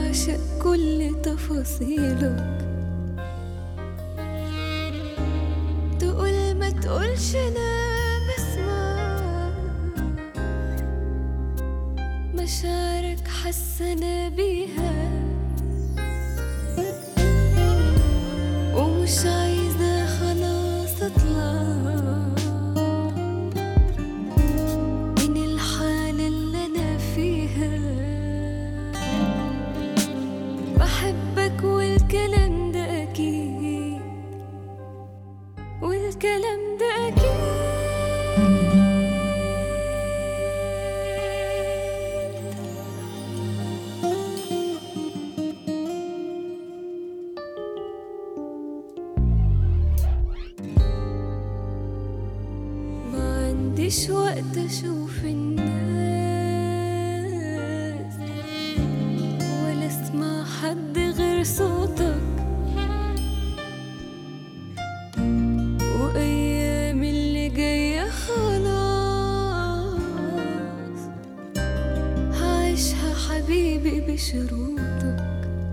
بعشق كل تفاصيلك تقول ما تقولش انا بسمع مشاعرك حسنا بيها ومش عايزة خلاص اطلع من الحالة اللي انا فيها بحبك والكلام ده اكيد والكلام ده اكيد ما عنديش وقت اشوف الناس ولا اسمع حد غير صوتك وايام اللي جايه خلاص هعيشها حبيبي بشروطك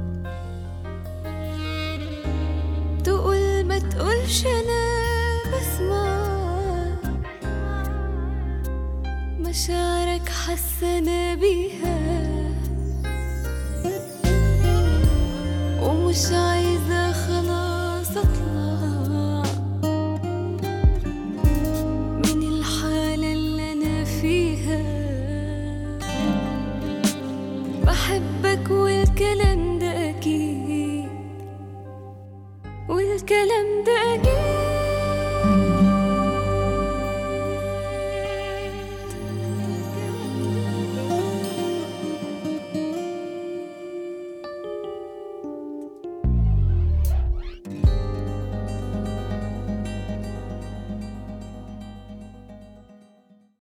تقول ما تقولش انا بسمع مشاعرك حسنا بيها ومش عايزة خلاص اطلع من الحالة اللي انا فيها بحبك والكلام